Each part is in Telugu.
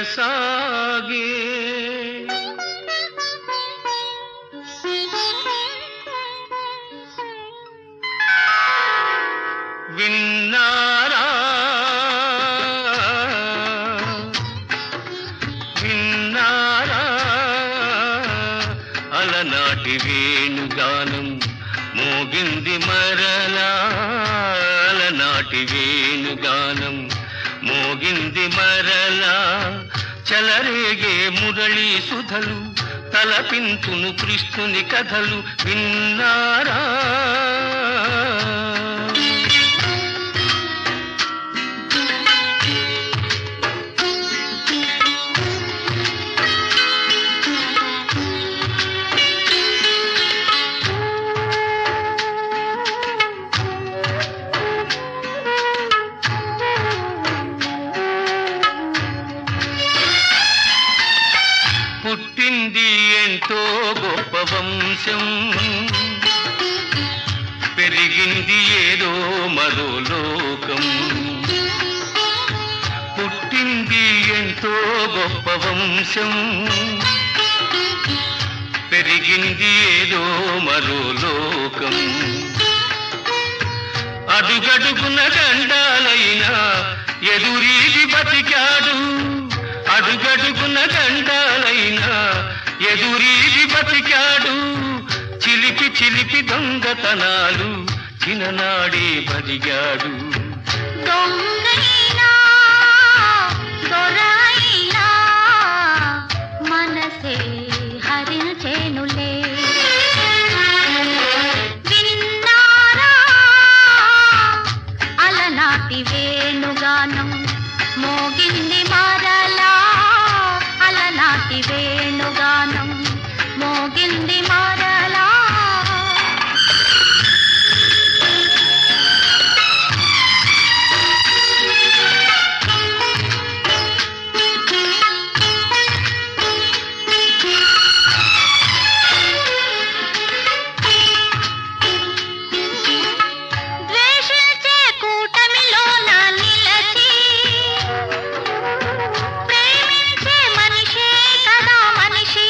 సాగే విన్నారా విన్నారా అలనాటి వేణుగానం మోగింది మరలా అలనాటి వేణుగానం మోగింది మరలా చలరేగే మురళీ సుధలు తలపింతును కృష్ణుని కథలు విన్నారా పుట్టింది ఎంతో గొప్ప వంశం పెరిగింది ఏదో మరో లోకం పుట్టింది ఎంతో గొప్ప వంశం పెరిగింది ఏదో మరో లోకం అడుగడుగున గండాలైనా ఎదురీది బతికాడు అడుగడుగున గండాలైనా ఎదురీది బతికాడు చిలిపి చిలిపి దొంగతనాలు చిన్ననాడే బదిగాడు దొంగైనా దొరైనా మనసే హరించేనులే విన్నారా అలనాటి వేణుగానం మోగింది మరలా అలనాటి వేణుగానం మోగింది మరలా ద్వేషించే కూటమిలోన నిలచి ప్రేమించే మనిషే కదా మనిషి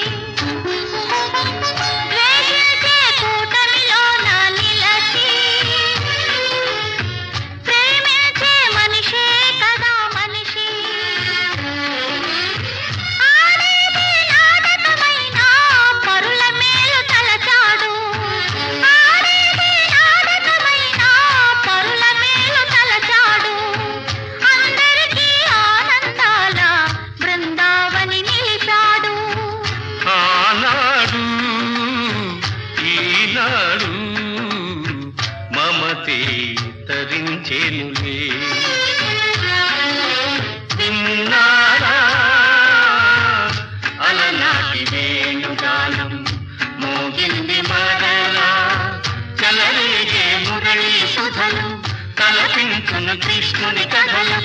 ద్వేషించే కూటమిలోన నిలచి ప్రేమించే మనిషే కదా మనిషి ఆడేది నాటకమైనా పరుల మేలు తలచాడు ఆడేది నాటకమైనా పరుల మేలు తలచాడు అందరికీ ఆనందాల బృందావని నిలిచాడు ఆనాడు ఈనాడు మమతే తరించేనులే విన్నారా అలనాటి వేణుగానం మోగింది మరలా చలరేగే మురళీ సుధలు తలపించును కృష్ణుని కథలు